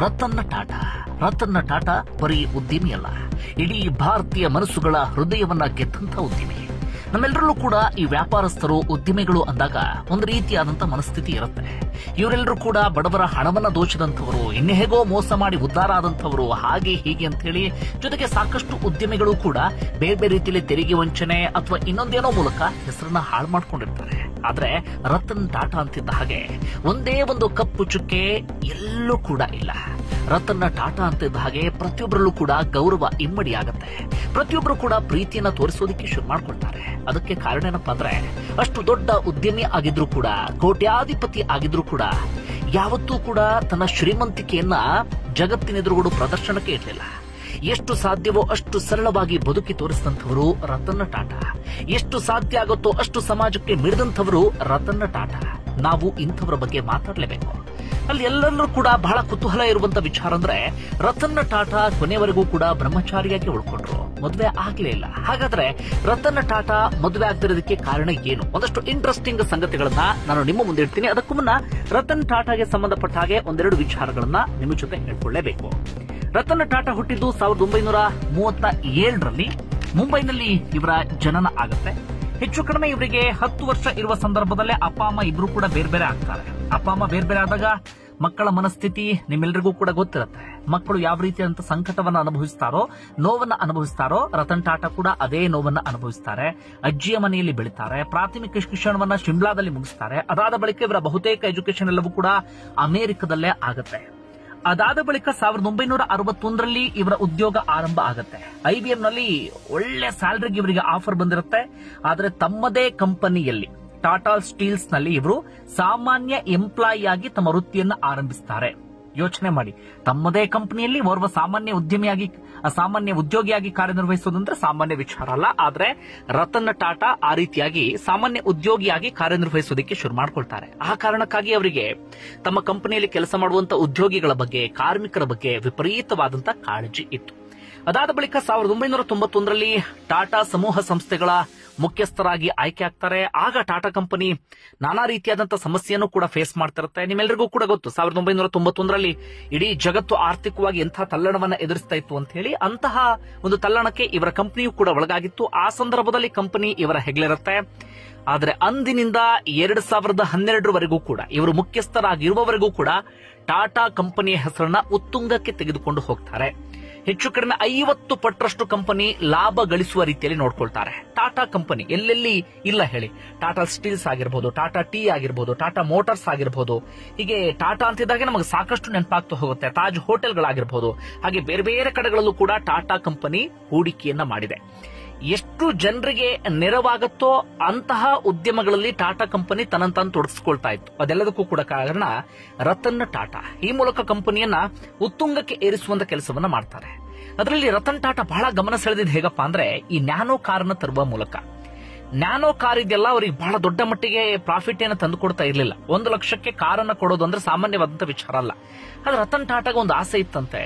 ರತನ್ ಟಾಟಾ ರತನ್ ಟಾಟಾ ಬರೀ ಉದ್ಯಮಿ ಅಲ್ಲ ಇಡೀ ಭಾರತೀಯ ಮನಸ್ಸುಗಳ ಹೃದಯವನ್ನ ಗೆದ್ದಂತ ಉದ್ಯಮಿ ನಮ್ಮೆಲ್ಲರಲ್ಲೂ ಕೂಡ ಈ ವ್ಯಾಪಾರಸ್ಥರು ಉದ್ಯಮಿಗಳು ಅಂದಾಗ ಒಂದು ರೀತಿಯಾದಂತ ಮನಸ್ಥಿತಿ ಇರುತ್ತೆ ಇವರೆಲ್ಲರೂ ಕೂಡ ಬಡವರ ಹಣವನ್ನ ದೋಚಿದಂಥವರು ಇನ್ನು ಹೇಗೋ ಮೋಸ ಮಾಡಿ ಉದ್ಧಾರ ಆದಂಥವರು ಹಾಗೆ ಹೀಗೆ ಅಂತ ಹೇಳಿ ಜೊತೆಗೆ ಸಾಕಷ್ಟು ಉದ್ಯಮಿಗಳು ಕೂಡ ಬೇರೆ ಬೇರೆ ರೀತಿಯಲ್ಲಿ ತೆರಿಗೆ ವಂಚನೆ ಅಥವಾ ಇನ್ನೊಂದೇನೋ ಮೂಲಕ ಹೆಸರನ್ನ ಹಾಳು ಮಾಡ್ಕೊಂಡಿರ್ತಾರೆ ಆದ್ರೆ ರತನ್ ಟಾಟಾ ಅಂತಿದ್ದ ಹಾಗೆ ಒಂದೇ ಒಂದು ಕಪ್ಪು ಚುಕ್ಕೆ ಎಲ್ಲೂ ಕೂಡ ಇಲ್ಲ ರತನ್ ಟಾಟಾ ಅಂತಿದ್ದ ಹಾಗೆ ಪ್ರತಿಯೊಬ್ಬರಲ್ಲೂ ಕೂಡ ಗೌರವ ಇಮ್ಮಡಿ ಆಗತ್ತೆ ಪ್ರತಿಯೊಬ್ಬರು ಕೂಡ ಪ್ರೀತಿಯನ್ನ ತೋರಿಸೋದಕ್ಕೆ ಶುರು ಮಾಡ್ಕೊಳ್ತಾರೆ ಅದಕ್ಕೆ ಕಾರಣ ಏನಪ್ಪಾ ಅಂದ್ರೆ ಅಷ್ಟು ದೊಡ್ಡ ಉದ್ಯಮಿ ಆಗಿದ್ರು ಕೂಡ ಕೋಟ್ಯಾಧಿಪತಿ ಆಗಿದ್ರು ಕೂಡ ಯಾವತ್ತೂ ಕೂಡ ತನ್ನ ಶ್ರೀಮಂತಿಕೆಯನ್ನ ಜಗತ್ತಿನೆದುರುಗಡೆ ಪ್ರದರ್ಶನಕ್ಕೆ ಇರಲಿಲ್ಲ ಎಷ್ಟು ಸಾಧ್ಯವೋ ಅಷ್ಟು ಸರಳವಾಗಿ ಬದುಕಿ ತೋರಿಸಿದಂಥವರು ರತನ್ ಟಾಟಾ ಎಷ್ಟು ಸಾಧ್ಯ ಆಗುತ್ತೋ ಅಷ್ಟು ಸಮಾಜಕ್ಕೆ ಮಿಡಿದಂಥವರು ರತನ್ ಟಾಟಾ ನಾವು ಇಂಥವರ ಬಗ್ಗೆ ಮಾತಾಡಲೇಬೇಕು ಅಲ್ಲಿ ಎಲ್ಲರಲ್ಲೂ ಕೂಡ ಬಹಳ ಕುತೂಹಲ ಇರುವಂತ ವಿಚಾರ ಅಂದ್ರೆ ರತನ್ ಟಾಟಾ ಕೊನೆವರೆಗೂ ಕೂಡ ಬ್ರಹ್ಮಚಾರಿಯಾಗಿ ಉಳ್ಕೊಂಡ್ರು ಮದುವೆ ಆಗ್ಲೇ ಇಲ್ಲ ಹಾಗಾದ್ರೆ ರತನ್ ಟಾಟಾ ಮದುವೆ ಆಗ್ತಿರೋದಕ್ಕೆ ಕಾರಣ ಏನು ಒಂದಷ್ಟು ಇಂಟ್ರೆಸ್ಟಿಂಗ್ ಸಂಗತಿಗಳನ್ನ ನಾನು ನಿಮ್ಮ ಮುಂದೆ ಇಡ್ತೀನಿ ಅದಕ್ಕೂ ಮುನ್ನ ರತನ್ ಟಾಟಾಗೆ ಸಂಬಂಧಪಟ್ಟ ಹಾಗೆ ಒಂದೆರಡು ವಿಚಾರಗಳನ್ನ ನಿಮ್ಮ ಜೊತೆ ಹೇಳ್ಕೊಳ್ಳೇಬೇಕು ರತನ್ ಟಾಟಾ ಹುಟ್ಟಿದ್ದು ಸಾವಿರದ ಒಂಬೈನೂರ ಮೂವತ್ತ ಏಳರಲ್ಲಿ ಮುಂಬೈನಲ್ಲಿ ಇವರ ಜನನ ಆಗುತ್ತೆ ಹೆಚ್ಚು ಕಡಿಮೆ ಇವರಿಗೆ ಹತ್ತು ವರ್ಷ ಇರುವ ಸಂದರ್ಭದಲ್ಲೇ ಅಪ್ಪ ಅಮ್ಮ ಇಬ್ರು ಕೂಡ ಬೇರೆ ಬೇರೆ ಆಗ್ತಾರೆ ಅಪ್ಪ ಅಮ್ಮ ಬೇರೆ ಬೇರೆ ಆದಾಗ ಮಕ್ಕಳ ಮನಸ್ಥಿತಿ ನಿಮ್ಮೆಲ್ಲರಿಗೂ ಕೂಡ ಗೊತ್ತಿರುತ್ತೆ ಮಕ್ಕಳು ಯಾವ ರೀತಿಯಾದಂತ ಸಂಕಟವನ್ನ ಅನುಭವಿಸ್ತಾರೋ ನೋವನ್ನ ಅನುಭವಿಸ್ತಾರೋ ರತನ್ ಟಾಟಾ ಕೂಡ ಅದೇ ನೋವನ್ನ ಅನುಭವಿಸ್ತಾರೆ ಅಜ್ಜಿಯ ಮನೆಯಲ್ಲಿ ಬೆಳಿತಾರೆ ಪ್ರಾಥಮಿಕ ಶಿಕ್ಷಣವನ್ನ ಶಿಮ್ಲಾದಲ್ಲಿ ಮುಗಿಸ್ತಾರೆ ಅದಾದ ಬಳಿಕ ಇವರ ಬಹುತೇಕ ಎಜುಕೇಶನ್ ಎಲ್ಲವೂ ಕೂಡ ಅಮೆರಿಕದಲ್ಲೇ ಆಗುತ್ತೆ ಅದಾದ ಬಳಿಕ ಸಾವಿರದ ಒಂಬೈನೂರ ಅರವತ್ತೊಂದರಲ್ಲಿ ಇವರ ಉದ್ಯೋಗ ಆರಂಭ ಆಗುತ್ತೆ ಐಬಿಎಂ ನಲ್ಲಿ ಒಳ್ಳೆ ಸ್ಯಾಲರಿಗೆ ಇವರಿಗೆ ಆಫರ್ ಬಂದಿರುತ್ತೆ ಆದ್ರೆ ತಮ್ಮದೇ ಕಂಪನಿಯಲ್ಲಿ ಟಾಟಾ ಸ್ಟೀಲ್ಸ್ ನಲ್ಲಿ ಇವರು ಸಾಮಾನ್ಯ ಎಂಪ್ಲಾಯಿ ಆಗಿ ತಮ್ಮ ವೃತ್ತಿಯನ್ನ ಆರಂಭಿಸ್ತಾರೆ ಯೋಚನೆ ಮಾಡಿ ತಮ್ಮದೇ ಕಂಪನಿಯಲ್ಲಿ ಓರ್ವ ಸಾಮಾನ್ಯ ಉದ್ಯಮಿಯಾಗಿ ಆ ಸಾಮಾನ್ಯ ಉದ್ಯೋಗಿಯಾಗಿ ಕಾರ್ಯನಿರ್ವಹಿಸೋದಂದ್ರೆ ಸಾಮಾನ್ಯ ವಿಚಾರ ಅಲ್ಲ ಆದ್ರೆ ರತನ್ ಟಾಟಾ ಆ ರೀತಿಯಾಗಿ ಸಾಮಾನ್ಯ ಉದ್ಯೋಗಿಯಾಗಿ ಕಾರ್ಯನಿರ್ವಹಿಸೋದಕ್ಕೆ ಶುರು ಮಾಡ್ಕೊಳ್ತಾರೆ ಆ ಕಾರಣಕ್ಕಾಗಿ ಅವರಿಗೆ ತಮ್ಮ ಕಂಪನಿಯಲ್ಲಿ ಕೆಲಸ ಮಾಡುವಂತ ಉದ್ಯೋಗಿಗಳ ಬಗ್ಗೆ ಕಾರ್ಮಿಕರ ಬಗ್ಗೆ ವಿಪರೀತವಾದಂತ ಕಾಳಜಿ ಇತ್ತು ಅದಾದ ಬಳಿಕ ಸಾವಿರದ ಒಂಬೈನೂರ ತೊಂಬತ್ತೊಂದರಲ್ಲಿ ಟಾಟಾ ಸಮೂಹ ಸಂಸ್ಥೆಗಳ ಮುಖ್ಯಸ್ಥರಾಗಿ ಆಯ್ಕೆ ಆಗ್ತಾರೆ ಆಗ ಟಾಟಾ ಕಂಪನಿ ನಾನಾ ರೀತಿಯಾದಂತಹ ಸಮಸ್ಯೆಯನ್ನು ಕೂಡ ಫೇಸ್ ಮಾಡ್ತಿರುತ್ತೆ ನಿಮ್ಮೆಲ್ಲರಿಗೂ ಕೂಡ ಗೊತ್ತು ಸಾವಿರದ ಒಂಬೈನೂರ ತೊಂಬತ್ತೊಂದರಲ್ಲಿ ಇಡೀ ಜಗತ್ತು ಆರ್ಥಿಕವಾಗಿ ಎಂಥ ತಲ್ಲಣವನ್ನ ಎದುರಿಸ್ತಾ ಇತ್ತು ಅಂತ ಹೇಳಿ ಅಂತಹ ಒಂದು ತಲ್ಲಣಕ್ಕೆ ಇವರ ಕಂಪನಿಯು ಕೂಡ ಒಳಗಾಗಿತ್ತು ಆ ಸಂದರ್ಭದಲ್ಲಿ ಕಂಪನಿ ಇವರ ಹೆಗ್ಲಿರುತ್ತೆ ಆದರೆ ಅಂದಿನಿಂದ ಎರಡ್ ಸಾವಿರದ ಹನ್ನೆರಡರವರೆಗೂ ಕೂಡ ಇವರು ಮುಖ್ಯಸ್ಥರಾಗಿರುವವರೆಗೂ ಕೂಡ ಟಾಟಾ ಕಂಪನಿಯ ಹೆಸರನ್ನ ಉತ್ತುಂಗಕ್ಕೆ ತೆಗೆದುಕೊಂಡು ಹೋಗ್ತಾರೆ ಹೆಚ್ಚು ಕಡಿಮೆ ಐವತ್ತು ಪಟ್ಟರಷ್ಟು ಕಂಪನಿ ಲಾಭ ಗಳಿಸುವ ರೀತಿಯಲ್ಲಿ ನೋಡ್ಕೊಳ್ತಾರೆ ಟಾಟಾ ಕಂಪನಿ ಎಲ್ಲೆಲ್ಲಿ ಇಲ್ಲ ಹೇಳಿ ಟಾಟಾ ಸ್ಟೀಲ್ಸ್ ಆಗಿರ್ಬೋದು ಟಾಟಾ ಟೀ ಆಗಿರ್ಬೋದು ಟಾಟಾ ಮೋಟಾರ್ಸ್ ಆಗಿರ್ಬೋದು ಹೀಗೆ ಟಾಟಾ ಅಂತಿದ್ದಾಗ ನಮಗೆ ಸಾಕಷ್ಟು ನೆನಪಾಗ್ತಾ ಹೋಗುತ್ತೆ ತಾಜ್ ಹೋಟೆಲ್ಗಳಾಗಿರ್ಬೋದು ಹಾಗೆ ಬೇರೆ ಬೇರೆ ಕಡೆಗಳಲ್ಲೂ ಕೂಡ ಟಾಟಾ ಕಂಪನಿ ಹೂಡಿಕೆಯನ್ನ ಮಾಡಿದೆ ಎಷ್ಟು ಜನರಿಗೆ ನೆರವಾಗುತ್ತೋ ಅಂತಹ ಉದ್ಯಮಗಳಲ್ಲಿ ಟಾಟಾ ಕಂಪನಿ ತನ್ನಂತಾನು ತೊಡಗಿಸ್ಕೊಳ್ತಾ ಇತ್ತು ಅದೆಲ್ಲದಕ್ಕೂ ಕೂಡ ಕಾರಣ ರತನ್ ಟಾಟಾ ಈ ಮೂಲಕ ಕಂಪನಿಯನ್ನ ಉತ್ತುಂಗಕ್ಕೆ ಏರಿಸುವಂತ ಕೆಲಸವನ್ನ ಮಾಡ್ತಾರೆ ಅದರಲ್ಲಿ ರತನ್ ಟಾಟಾ ಬಹಳ ಗಮನ ಸೆಳೆದಿದ್ದು ಹೇಗಪ್ಪ ಅಂದ್ರೆ ಈ ನ್ಯಾನೋ ಕಾರನ್ನ ತರುವ ಮೂಲಕ ನ್ಯಾನೋ ಕಾರ್ ಇದೆಲ್ಲ ಅವರಿಗೆ ಬಹಳ ದೊಡ್ಡ ಮಟ್ಟಿಗೆ ಪ್ರಾಫಿಟ್ ಏನು ತಂದು ಕೊಡ್ತಾ ಇರಲಿಲ್ಲ ಒಂದು ಲಕ್ಷಕ್ಕೆ ಕಾರನ್ನ ಕೊಡೋದು ಅಂದ್ರೆ ಸಾಮಾನ್ಯವಾದಂತ ವಿಚಾರ ಅಲ್ಲ ಆದ್ರೆ ರತನ್ ಟಾಟಾಗ ಒಂದು ಆಸೆ ಇತ್ತಂತೆ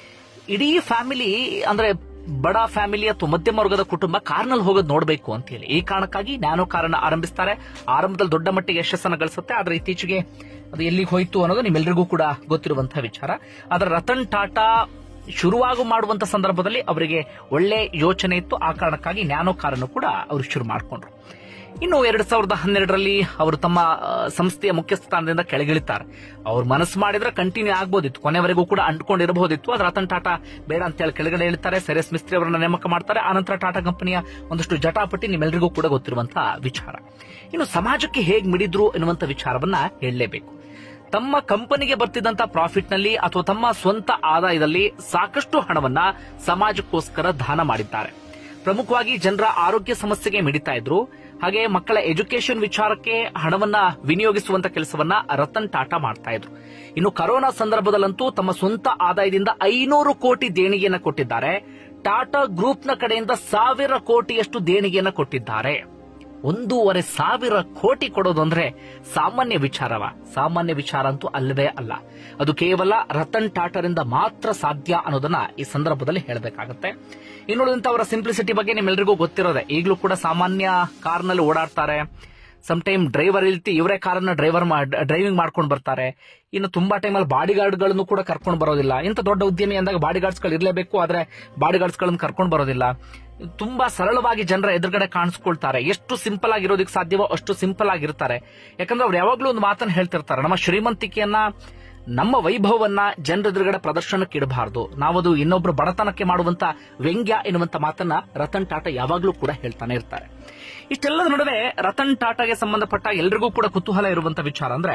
ಇಡೀ ಫ್ಯಾಮಿಲಿ ಅಂದ್ರೆ ಬಡ ಫ್ಯಾಮಿಲಿ ಅಥವಾ ಮಧ್ಯಮ ವರ್ಗದ ಕುಟುಂಬ ಕಾರ್ನಲ್ಲಿ ಹೋಗೋದು ನೋಡಬೇಕು ಅಂತ ಹೇಳಿ ಈ ಕಾರಣಕ್ಕಾಗಿ ನ್ಯಾನೋ ಕಾರನ್ನ ಆರಂಭಿಸ್ತಾರೆ ಆರಂಭದಲ್ಲಿ ದೊಡ್ಡ ಮಟ್ಟಿಗೆ ಯಶಸ್ಸನ್ನ ಗಳಿಸುತ್ತೆ ಆದ್ರೆ ಇತ್ತೀಚೆಗೆ ಅದು ಎಲ್ಲಿಗೆ ಹೋಯ್ತು ಅನ್ನೋದು ನಿಮ್ಮೆಲ್ಲರಿಗೂ ಕೂಡ ಗೊತ್ತಿರುವಂತಹ ವಿಚಾರ ಆದ್ರೆ ರತನ್ ಟಾಟಾ ಶುರುವಾಗು ಮಾಡುವಂತ ಸಂದರ್ಭದಲ್ಲಿ ಅವರಿಗೆ ಒಳ್ಳೆ ಯೋಚನೆ ಇತ್ತು ಆ ಕಾರಣಕ್ಕಾಗಿ ನ್ಯಾನೋ ಕಾರನ್ನು ಕೂಡ ಅವರು ಶುರು ಮಾಡಿಕೊಂಡ್ರು ಇನ್ನು ಎರಡ್ ಸಾವಿರದ ಹನ್ನೆರಡರಲ್ಲಿ ಅವರು ತಮ್ಮ ಆ, ಸಂಸ್ಥೆಯ ಮುಖ್ಯ ಸ್ಥಾನದಿಂದ ಕೆಳಗಿಳಿತಾರೆ ಅವ್ರು ಮನಸ್ಸು ಮಾಡಿದ್ರೆ ಕಂಟಿನ್ಯೂ ಆಗ್ಬೋದಿತ್ತು ಕೊನೆವರೆಗೂ ಕೂಡ ಅಂಟ್ಕೊಂಡಿರಬಹುದಿತ್ತು ಆದ್ರೆ ರತನ್ ಟಾಟಾ ಬೇಡ ಅಂತ ಹೇಳಿ ಕೆಳಗಡೆ ಇಳ್ತಾರೆ ಸೆರೆಸ್ ಮಿಸ್ತ್ರಿ ಅವರನ್ನ ನೇಮಕ ಮಾಡ್ತಾರೆ ಆನಂತರ ಟಾಟಾ ಕಂಪನಿಯ ಒಂದಷ್ಟು ಜಟಾಪಟಿ ನಿಮ್ಮೆಲ್ಲರಿಗೂ ಕೂಡ ಗೊತ್ತಿರುವಂತಹ ವಿಚಾರ ಇನ್ನು ಸಮಾಜಕ್ಕೆ ಹೇಗ್ ಮಿಡಿದ್ರು ಎನ್ನುವಂತ ವಿಚಾರವನ್ನ ಹೇಳಲೇಬೇಕು ತಮ್ಮ ಕಂಪನಿಗೆ ಬರ್ತಿದ್ದಂತ ಪ್ರಾಫಿಟ್ ನಲ್ಲಿ ಅಥವಾ ತಮ್ಮ ಸ್ವಂತ ಆದಾಯದಲ್ಲಿ ಸಾಕಷ್ಟು ಹಣವನ್ನ ಸಮಾಜಕ್ಕೋಸ್ಕರ ದಾನ ಮಾಡಿದ್ದಾರೆ ಪ್ರಮುಖವಾಗಿ ಜನರ ಆರೋಗ್ಯ ಸಮಸ್ಯೆಗೆ ಮಿಡಿತಾ ಇದ್ರು ಹಾಗೆ ಮಕ್ಕಳ ಎಜುಕೇಶನ್ ವಿಚಾರಕ್ಕೆ ಹಣವನ್ನ ವಿನಿಯೋಗಿಸುವಂತ ಕೆಲಸವನ್ನ ರತನ್ ಟಾಟಾ ಮಾಡ್ತಾ ಇದ್ರು ಇನ್ನು ಕರೋನಾ ಸಂದರ್ಭದಲ್ಲಂತೂ ತಮ್ಮ ಸ್ವಂತ ಆದಾಯದಿಂದ ಐನೂರು ಕೋಟಿ ದೇಣಿಗೆಯನ್ನ ಕೊಟ್ಟಿದ್ದಾರೆ ಟಾಟಾ ಗ್ರೂಪ್ನ ಕಡೆಯಿಂದ ಸಾವಿರ ಕೋಟಿಯಷ್ಟು ದೇಣಿಗೆಯನ್ನ ಕೊಟ್ಟಿದ್ದಾರೆ ಒಂದೂವರೆ ಸಾವಿರ ಕೋಟಿ ಕೊಡೋದು ಅಂದ್ರೆ ಸಾಮಾನ್ಯ ವಿಚಾರವ ಸಾಮಾನ್ಯ ವಿಚಾರ ಅಂತೂ ಅಲ್ಲವೇ ಅಲ್ಲ ಅದು ಕೇವಲ ರತನ್ ಟಾಟಾರಿಂದ ಮಾತ್ರ ಸಾಧ್ಯ ಅನ್ನೋದನ್ನ ಈ ಸಂದರ್ಭದಲ್ಲಿ ಹೇಳಬೇಕಾಗತ್ತೆ ಇನ್ನುಳಿದಂತ ಅವರ ಸಿಂಪ್ಲಿಸಿಟಿ ಬಗ್ಗೆ ನಿಮ್ಮೆಲ್ಲರಿಗೂ ಗೊತ್ತಿರೋದೆ ಈಗಲೂ ಕೂಡ ಸಾಮಾನ್ಯ ಕಾರ್ನಲ್ಲಿ ಓಡಾಡ್ತಾರೆ ಸಮ್ ಟೈಮ್ ಡ್ರೈವರ್ ಇಲ್ತಿ ಇವರೇ ಕಾರನ್ನ ಡ್ರೈವರ್ ಡ್ರೈವಿಂಗ್ ಮಾಡ್ಕೊಂಡು ಬರ್ತಾರೆ ಇನ್ನು ತುಂಬಾ ಟೈಮಲ್ಲಿ ಬಾಡಿ ಗಳನ್ನು ಕೂಡ ಕರ್ಕೊಂಡು ಬರೋದಿಲ್ಲ ಇಂಥ ದೊಡ್ಡ ಉದ್ಯಮಿ ಅಂದಾಗ ಬಾಡಿ ಗಳು ಇರಲೇಬೇಕು ಆದ್ರೆ ಬಾಡಿ ಗಳನ್ನ ಕರ್ಕೊಂಡು ಬರೋದಿಲ್ಲ ತುಂಬಾ ಸರಳವಾಗಿ ಜನರ ಎದುರುಗಡೆ ಕಾಣಿಸ್ಕೊಳ್ತಾರೆ ಎಷ್ಟು ಸಿಂಪಲ್ ಆಗಿರೋದಕ್ಕೆ ಸಾಧ್ಯವೋ ಅಷ್ಟು ಸಿಂಪಲ್ ಆಗಿರ್ತಾರೆ ಯಾಕಂದ್ರೆ ಅವ್ರು ಯಾವಾಗ್ಲೂ ಒಂದು ಮಾತನ್ನ ಹೇಳ್ತಿರ್ತಾರೆ ನಮ್ಮ ಶ್ರೀಮಂತಿಕೆಯನ್ನ ನಮ್ಮ ವೈಭವವನ್ನ ಜನರ ಎದುರುಗಡೆ ಪ್ರದರ್ಶನಕ್ಕೆ ಇಡಬಾರದು ನಾವದು ಇನ್ನೊಬ್ರು ಬಡತನಕ್ಕೆ ಮಾಡುವಂತ ವ್ಯಂಗ್ಯ ಎನ್ನುವಂತ ಮಾತನ್ನ ರತನ್ ಟಾಟಾ ಯಾವಾಗ್ಲೂ ಕೂಡ ಹೇಳ್ತಾನೆ ಇರ್ತಾರೆ ಇಷ್ಟೆಲ್ಲದ ನಡುವೆ ರತನ್ ಟಾಟಾಗೆ ಸಂಬಂಧಪಟ್ಟ ಎಲ್ರಿಗೂ ಕೂಡ ಕುತೂಹಲ ಇರುವಂತ ವಿಚಾರ ಅಂದ್ರೆ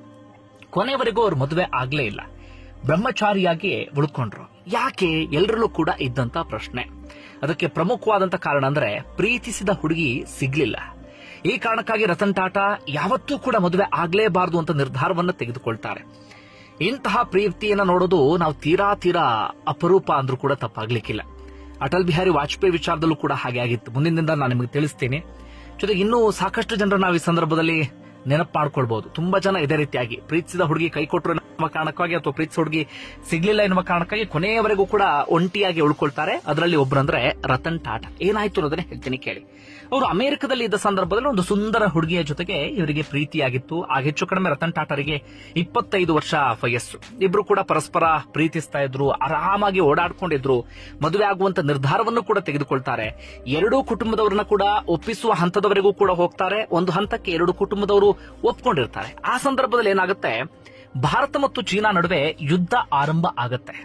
ಕೊನೆವರೆಗೂ ಅವ್ರ ಮದುವೆ ಆಗ್ಲೇ ಇಲ್ಲ ಬ್ರಹ್ಮಚಾರಿಯಾಗಿ ಉಳ್ಕೊಂಡ್ರು ಯಾಕೆ ಎಲ್ಲರಲ್ಲೂ ಕೂಡ ಇದ್ದಂತ ಪ್ರಶ್ನೆ ಅದಕ್ಕೆ ಪ್ರಮುಖವಾದಂತ ಕಾರಣ ಅಂದ್ರೆ ಪ್ರೀತಿಸಿದ ಹುಡುಗಿ ಸಿಗ್ಲಿಲ್ಲ ಈ ಕಾರಣಕ್ಕಾಗಿ ರತನ್ ಟಾಟಾ ಯಾವತ್ತೂ ಕೂಡ ಮದುವೆ ಆಗ್ಲೇಬಾರದು ಅಂತ ನಿರ್ಧಾರವನ್ನ ತೆಗೆದುಕೊಳ್ತಾರೆ ಇಂತಹ ಪ್ರೀತಿಯನ್ನ ನೋಡೋದು ನಾವು ತೀರಾ ತೀರಾ ಅಪರೂಪ ಅಂದ್ರೂ ಕೂಡ ತಪ್ಪಾಗ್ಲಿಕ್ಕಿಲ್ಲ ಅಟಲ್ ಬಿಹಾರಿ ವಾಜಪೇಯಿ ವಿಚಾರದಲ್ಲೂ ಕೂಡ ಹಾಗೆ ಆಗಿತ್ತು ಮುಂದಿನ ದಿನ ನಾನು ನಿಮಗೆ ತಿಳಿಸ್ತೀನಿ ಜೊತೆಗೆ ಇನ್ನೂ ಸಾಕಷ್ಟು ಜನರು ನಾವು ಈ ಸಂದರ್ಭದಲ್ಲಿ ನೆನಪು ಮಾಡ್ಕೊಳ್ಬಹುದು ತುಂಬಾ ಜನ ಇದೇ ರೀತಿಯಾಗಿ ಪ್ರೀತಿಸಿದ ಹುಡುಗಿ ಕೈ ಕೊಟ್ಟರು ಎನ್ನುವ ಕಾರಣಕ್ಕಾಗಿ ಅಥವಾ ಪ್ರೀತಿಸಿದ ಹುಡುಗಿ ಸಿಗ್ಲಿಲ್ಲ ಎನ್ನುವ ಕಾರಣಕ್ಕಾಗಿ ಕೊನೆಯವರೆಗೂ ಕೂಡ ಒಂಟಿಯಾಗಿ ಉಳ್ಕೊಳ್ತಾರೆ ಅದರಲ್ಲಿ ಒಬ್ಬರಂದ್ರೆ ರತನ್ ಟಾಟಾ ಏನಾಯ್ತು ಅನ್ನೋದನ್ನ ಹೇಳ್ತೀನಿ ಕೇಳಿ ಅವರು ಅಮೆರಿಕದಲ್ಲಿ ಇದ್ದ ಸಂದರ್ಭದಲ್ಲಿ ಒಂದು ಸುಂದರ ಹುಡುಗಿಯ ಜೊತೆಗೆ ಇವರಿಗೆ ಪ್ರೀತಿಯಾಗಿತ್ತು ಆಗ ಹೆಚ್ಚು ಕಡಿಮೆ ರತನ್ ಟಾಟಾರಿಗೆ ಇಪ್ಪತ್ತೈದು ವರ್ಷ ವಯಸ್ಸು ಇಬ್ರು ಕೂಡ ಪರಸ್ಪರ ಪ್ರೀತಿಸ್ತಾ ಇದ್ರು ಆರಾಮಾಗಿ ಓಡಾಡ್ಕೊಂಡಿದ್ರು ಮದುವೆ ಆಗುವಂತ ನಿರ್ಧಾರವನ್ನು ಕೂಡ ತೆಗೆದುಕೊಳ್ತಾರೆ ಎರಡೂ ಕುಟುಂಬದವರನ್ನ ಕೂಡ ಒಪ್ಪಿಸುವ ಹಂತದವರೆಗೂ ಕೂಡ ಹೋಗ್ತಾರೆ ಒಂದು ಹಂತಕ್ಕೆ ಎರಡು ಕುಟುಂಬದವರು ಒಪ್ಕೊಂಡಿರ್ತಾರೆ ಆ ಸಂದರ್ಭದಲ್ಲಿ ಏನಾಗುತ್ತೆ ಭಾರತ ಮತ್ತು ಚೀನಾ ನಡುವೆ ಯುದ್ಧ ಆರಂಭ ಆಗತ್ತೆ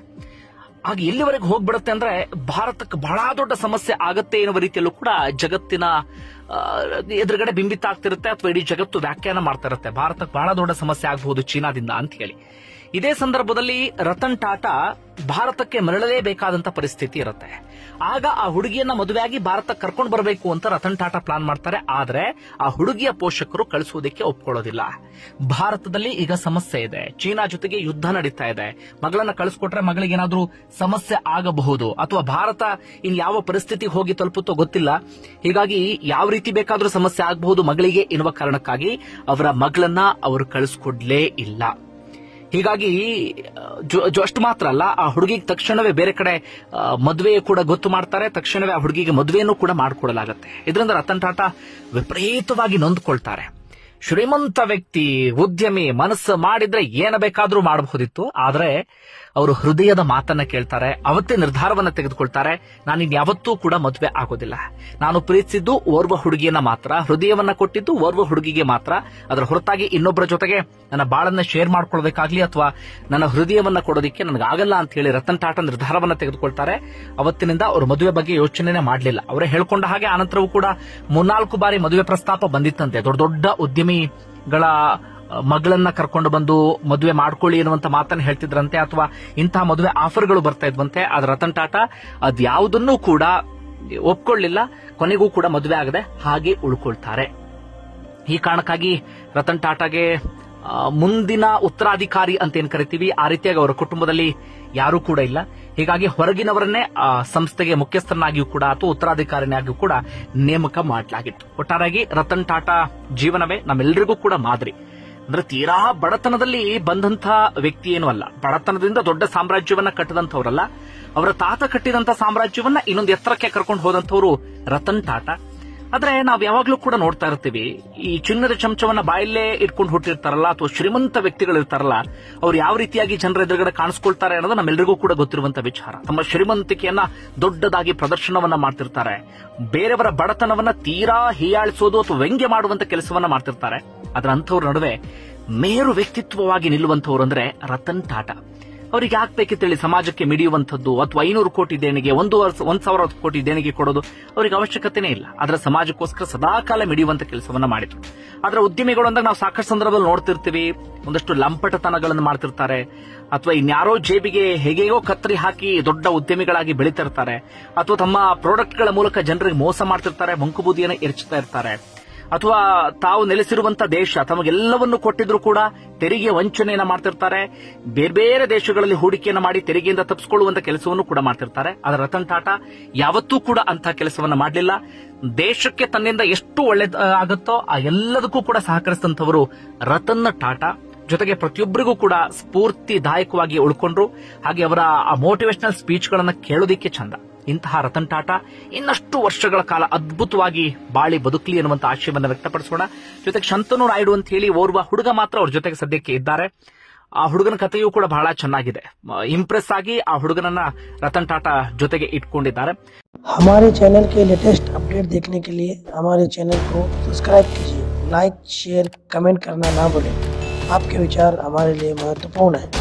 ಆಗ ಎಲ್ಲಿವರೆಗೆ ಹೋಗ್ಬಿಡುತ್ತೆ ಅಂದ್ರೆ ಭಾರತಕ್ಕೆ ಬಹಳ ದೊಡ್ಡ ಸಮಸ್ಯೆ ಆಗತ್ತೆ ಎನ್ನುವ ರೀತಿಯಲ್ಲೂ ಕೂಡ ಜಗತ್ತಿನ ಆ, ಎದುರುಗಡೆ ಬಿಂಬಿತ ಆಗ್ತಿರುತ್ತೆ ಅಥವಾ ಇಡೀ ಜಗತ್ತು ವ್ಯಾಖ್ಯಾನ ಮಾಡ್ತಾ ಇರುತ್ತೆ ಭಾರತಕ್ಕೆ ಬಹಳ ದೊಡ್ಡ ಸಮಸ್ಯೆ ಆಗಬಹುದು ಚೀನಾದಿಂದ ಅಂತ ಹೇಳಿ ಇದೇ ಸಂದರ್ಭದಲ್ಲಿ ರತನ್ ಟಾಟಾ ಭಾರತಕ್ಕೆ ಮರಳಲೇಬೇಕಾದಂತ ಪರಿಸ್ಥಿತಿ ಇರುತ್ತೆ ಆಗ ಆ ಹುಡುಗಿಯನ್ನ ಮದುವೆಯಾಗಿ ಭಾರತಕ್ಕೆ ಕರ್ಕೊಂಡು ಬರಬೇಕು ಅಂತ ರತನ್ ಟಾಟಾ ಪ್ಲಾನ್ ಮಾಡ್ತಾರೆ ಆದ್ರೆ ಆ ಹುಡುಗಿಯ ಪೋಷಕರು ಕಳಿಸುವುದಕ್ಕೆ ಒಪ್ಕೊಳ್ಳೋದಿಲ್ಲ ಭಾರತದಲ್ಲಿ ಈಗ ಸಮಸ್ಯೆ ಇದೆ ಚೀನಾ ಜೊತೆಗೆ ಯುದ್ಧ ನಡೀತಾ ಇದೆ ಮಗಳನ್ನ ಕಳಿಸ್ಕೊಟ್ರೆ ಮಗಳಿಗೆ ಏನಾದ್ರೂ ಸಮಸ್ಯೆ ಆಗಬಹುದು ಅಥವಾ ಭಾರತ ಇನ್ ಯಾವ ಪರಿಸ್ಥಿತಿ ಹೋಗಿ ತಲುಪುತ್ತೋ ಗೊತ್ತಿಲ್ಲ ಹೀಗಾಗಿ ಯಾವ ರೀತಿ ಬೇಕಾದ್ರೂ ಸಮಸ್ಯೆ ಆಗಬಹುದು ಮಗಳಿಗೆ ಎನ್ನುವ ಕಾರಣಕ್ಕಾಗಿ ಅವರ ಮಗಳನ್ನ ಅವರು ಕಳಿಸ್ಕೊಡ್ಲೇ ಇಲ್ಲ ಹೀಗಾಗಿ ಜೊ- ಜೊ- ಅಷ್ಟು ಮಾತ್ರ ಅಲ್ಲ ಆ ಹುಡುಗಿಗೆ ತಕ್ಷಣವೇ ಬೇರೆ ಕಡೆ ಆ, ಮದುವೆ ಕೂಡ ಗೊತ್ತು ಮಾಡ್ತಾರೆ ತಕ್ಷಣವೇ ಆ ಹುಡುಗಿಗೆ ಮದುವೆಯನ್ನು ಕೂಡ ಮಾಡಿಕೊಡಲಾಗುತ್ತೆ ಇದರಿಂದ ರತನ್ ಟಾಟಾ ವಿಪರೀತವಾಗಿ ನೊಂದ್ಕೊಳ್ತಾರೆ ಶ್ರೀಮಂತ ವ್ಯಕ್ತಿ ಉದ್ಯಮಿ ಮನಸ್ಸು ಮಾಡಿದ್ರೆ ಏನ ಬೇಕಾದ್ರೂ ಮಾಡಬಹುದಿತ್ತು ಆದ್ರೆ ಅವರು ಹೃದಯದ ಮಾತನ್ನ ಕೇಳ್ತಾರೆ ಅವತ್ತೇ ನಿರ್ಧಾರವನ್ನ ತೆಗೆದುಕೊಳ್ತಾರೆ ನಾನು ಯಾವತ್ತೂ ಕೂಡ ಮದುವೆ ಆಗೋದಿಲ್ಲ ನಾನು ಪ್ರೀತಿಸಿದ್ದು ಓರ್ವ ಹುಡುಗಿಯನ್ನ ಮಾತ್ರ ಹೃದಯವನ್ನ ಕೊಟ್ಟಿದ್ದು ಓರ್ವ ಹುಡುಗಿಗೆ ಮಾತ್ರ ಅದರ ಹೊರತಾಗಿ ಇನ್ನೊಬ್ಬರ ಜೊತೆಗೆ ನನ್ನ ಬಾಳನ್ನ ಶೇರ್ ಮಾಡ್ಕೊಳ್ಬೇಕಾಗ್ಲಿ ಅಥವಾ ನನ್ನ ಹೃದಯವನ್ನ ಕೊಡೋದಕ್ಕೆ ನನಗಾಗಲ್ಲ ಅಂತ ಹೇಳಿ ರತನ್ ಟಾಟಾ ನಿರ್ಧಾರವನ್ನ ತೆಗೆದುಕೊಳ್ತಾರೆ ಅವತ್ತಿನಿಂದ ಅವರು ಮದುವೆ ಬಗ್ಗೆ ಯೋಚನೆನೇ ಮಾಡಲಿಲ್ಲ ಅವರೇ ಹೇಳ್ಕೊಂಡ ಹಾಗೆ ಆನಂತರವೂ ಕೂಡ ಮೂರ್ನಾಲ್ಕು ಬಾರಿ ಮದುವೆ ಪ್ರಸ್ತಾಪ ಬಂದಿತ್ತಂತೆ ದೊಡ್ಡ ದೊಡ್ಡ ಉದ್ಯಮಿಗಳ ಅಹ್, ಮಗಳನ್ನ ಕರ್ಕೊಂಡು ಬಂದು ಮದುವೆ ಮಾಡ್ಕೊಳ್ಳಿ ಎನ್ನುವಂತ ಮಾತನ್ನ ಹೇಳ್ತಿದ್ರಂತೆ ಅಥವಾ ಇಂತಹ ಮದುವೆ ಆಫರ್ಗಳು ಬರ್ತಾ ಇದ್ವಂತೆ ಆದ್ರೆ ರತನ್ ಟಾಟಾ ಅದ್ಯಾವುದನ್ನೂ ಕೂಡ ಒಪ್ಕೊಳ್ಳಿಲ್ಲ ಕೊನೆಗೂ ಕೂಡ ಮದುವೆ ಆಗದೆ ಹಾಗೆ ಉಳ್ಕೊಳ್ತಾರೆ ಈ ಕಾರಣಕ್ಕಾಗಿ ರತನ್ ಟಾಟಾಗೆ ಆ, ಮುಂದಿನ ಉತ್ತರಾಧಿಕಾರಿ ಅಂತ ಏನ್ ಕರಿತೀವಿ ಆ ರೀತಿಯಾಗಿ ಅವರ ಕುಟುಂಬದಲ್ಲಿ ಯಾರೂ ಕೂಡ ಇಲ್ಲ ಹೀಗಾಗಿ ಹೊರಗಿನವರನ್ನೇ ಆ ಸಂಸ್ಥೆಗೆ ಮುಖ್ಯಸ್ಥರನ್ನಾಗಿಯೂ ಕೂಡ ಅಥವಾ ಉತ್ತರಾಧಿಕಾರಿನಾಗಿಯೂ ಕೂಡ ನೇಮಕ ಮಾಡಲಾಗಿತ್ತು ಒಟ್ಟಾರೆಯಾಗಿ ರತನ್ ಟಾಟಾ ಜೀವನವೇ ನಮ್ಮೆಲ್ಲರಿಗೂ ಕೂಡ ಮಾದರಿ ಅಂದ್ರೆ ತೀರಾ ಬಡತನದಲ್ಲಿ ಬಂದಂತ ವ್ಯಕ್ತಿ ಏನೂ ಅಲ್ಲ ಬಡತನದಿಂದ ದೊಡ್ಡ ಸಾಮ್ರಾಜ್ಯವನ್ನ ಕಟ್ಟಿದಂಥವ್ರಲ್ಲ ಅವರ ತಾತ ಕಟ್ಟಿದಂತ ಸಾಮ್ರಾಜ್ಯವನ್ನ ಇನ್ನೊಂದು ಎತ್ತರಕ್ಕೆ ಕರ್ಕೊಂಡು ಹೋದಂಥವ್ರು ರತನ್ ಟಾಟಾ ಆದ್ರೆ ನಾವ್ ಯಾವಾಗ್ಲೂ ಕೂಡ ನೋಡ್ತಾ ಇರ್ತೀವಿ ಈ ಚಿನ್ನದ ಚಮಚವನ್ನ ಬಾಯಲ್ಲೇ ಇಟ್ಕೊಂಡು ಹುಟ್ಟಿರ್ತಾರಲ್ಲ ಅಥವಾ ಶ್ರೀಮಂತ ವ್ಯಕ್ತಿಗಳು ಇರ್ತಾರಲ್ಲ ಅವ್ರು ಯಾವ ರೀತಿಯಾಗಿ ಜನರ ಎದುರುಗಡೆ ಕಾಣಿಸ್ಕೊಳ್ತಾರೆ ಅನ್ನೋದು ನಮ್ಮೆಲ್ಲರಿಗೂ ಕೂಡ ಗೊತ್ತಿರುವಂತ ವಿಚಾರ ತಮ್ಮ ಶ್ರೀಮಂತಿಕೆಯನ್ನ ದೊಡ್ಡದಾಗಿ ಪ್ರದರ್ಶನವನ್ನ ಮಾಡ್ತಿರ್ತಾರೆ ಬೇರೆಯವರ ಬಡತನವನ್ನ ತೀರಾ ಹೀಯಾಳಿಸೋದು ಅಥವಾ ವ್ಯಂಗ್ಯ ಮಾಡುವಂತ ಕೆಲಸವನ್ನ ಮಾಡ್ತಿರ್ತಾರೆ ಆದ್ರೆ ಅಂಥವ್ರ ನಡುವೆ ಮೇರು ವ್ಯಕ್ತಿತ್ವವಾಗಿ ನಿಲ್ಲುವಂಥವ್ರು ಅಂದ್ರೆ ರತನ್ ಟಾಟಾ ಅವ್ರಿಗೆ ಯಾಕೆ ಬೇಕಿತ್ತೇಳಿ ಸಮಾಜಕ್ಕೆ ಮಿಡಿಯುವಂಥದ್ದು ಅಥವಾ ಐನೂರು ಕೋಟಿ ದೇಣಿಗೆ ಒಂದು ವರ್ಷ ಒಂದ್ ಸಾವಿರ ಕೋಟಿ ದೇಣಿಗೆ ಕೊಡೋದು ಅವರಿಗೆ ಅವಶ್ಯಕತೆನೇ ಇಲ್ಲ ಆದ್ರೆ ಸಮಾಜಕ್ಕೋಸ್ಕರ ಸದಾಕಾಲ ಮಿಡಿಯುವಂತ ಕೆಲಸವನ್ನ ಮಾಡಿದ್ರು ಆದ್ರೆ ಉದ್ಯಮಿಗಳು ಅಂದಾಗ ನಾವು ಸಾಕಷ್ಟು ಸಂದರ್ಭದಲ್ಲಿ ನೋಡ್ತಿರ್ತೀವಿ ಒಂದಷ್ಟು ಲಂಪಟತನಗಳನ್ನು ಮಾಡ್ತಿರ್ತಾರೆ ಅಥವಾ ಇನ್ಯಾರೋ ಜೇಬಿಗೆ ಹೇಗೆಯೋ ಕತ್ತರಿ ಹಾಕಿ ದೊಡ್ಡ ಉದ್ಯಮಿಗಳಾಗಿ ಬೆಳೀತಿರ್ತಾರೆ ಅಥವಾ ತಮ್ಮ ಪ್ರಾಡಕ್ಟ್ಗಳ ಮೂಲಕ ಜನರಿಗೆ ಮೋಸ ಮಾಡ್ತಿರ್ತಾರೆ ಮಂಕುಬೂದಿಯನ್ನು ಎರಚ್ತಾ ಇರ್ತಾರೆ ಅಥವಾ ತಾವು ನೆಲೆಸಿರುವಂತ ದೇಶ ತಮಗೆಲ್ಲವನ್ನು ಕೊಟ್ಟಿದ್ರು ಕೂಡ ತೆರಿಗೆ ವಂಚನೆಯನ್ನ ಮಾಡ್ತಿರ್ತಾರೆ ಬೇರೆ ಬೇರೆ ದೇಶಗಳಲ್ಲಿ ಹೂಡಿಕೆಯನ್ನ ಮಾಡಿ ತೆರಿಗೆಯಿಂದ ತಪ್ಪಿಸಿಕೊಳ್ಳುವಂತ ಕೆಲಸವನ್ನು ಕೂಡ ಮಾಡ್ತಿರ್ತಾರೆ ಆದ್ರೆ ರತನ್ ಟಾಟಾ ಯಾವತ್ತೂ ಕೂಡ ಅಂತ ಕೆಲಸವನ್ನ ಮಾಡಲಿಲ್ಲ ದೇಶಕ್ಕೆ ತನ್ನಿಂದ ಎಷ್ಟು ಒಳ್ಳೆ ಆಗುತ್ತೋ ಆ ಎಲ್ಲದಕ್ಕೂ ಕೂಡ ಸಹಕರಿಸಿದಂಥವರು ರತನ್ ಟಾಟಾ ಜೊತೆಗೆ ಪ್ರತಿಯೊಬ್ಬರಿಗೂ ಕೂಡ ಸ್ಫೂರ್ತಿದಾಯಕವಾಗಿ ಉಳ್ಕೊಂಡ್ರು ಹಾಗೆ ಅವರ ಆ ಮೋಟಿವೇಶನಲ್ ಸ್ಪೀಚ್ ಗಳನ್ನ ಕೇಳೋದಿಕ್ಕೆ ಚಂದ ಇಂತಹ ರತನ್ ಟಾಟಾ ಇನ್ನಷ್ಟು ವರ್ಷಗಳ ಕಾಲ ಅದ್ಭುತವಾಗಿ ಬಾಳಿ ಬದುಕಲಿ ಅನ್ನುವಂತ ಆಶಯವನ್ನ ವ್ಯಕ್ತಪಡಿಸೋಣ ಜೊತೆಗೆ ಶಂತನು ನಾಯ್ಡು ಅಂತ ಹೇಳಿ ಓರ್ವ ಹುಡುಗ ಮಾತ್ರ ಅವ್ರ ಜೊತೆಗೆ ಸದ್ಯಕ್ಕೆ ಇದ್ದಾರೆ ಆ ಹುಡುಗನ ಕಥೆಯೂ ಕೂಡ ಬಹಳ ಚೆನ್ನಾಗಿದೆ ಇಂಪ್ರೆಸ್ ಆಗಿ ಆ ಹುಡುಗನನ್ನ ರತನ್ ಟಾಟಾ ಜೊತೆಗೆ ಇಟ್ಕೊಂಡಿದ್ದಾರೆ हमारे चैनल के लेटेस्ट अपडेट देखने के लिए हमारे चैनल को सब्सक्राइब कीजिए लाइक शेयर कमेंट करना ना भूलें आपके विचार हमारे लिए महत्वपूर्ण है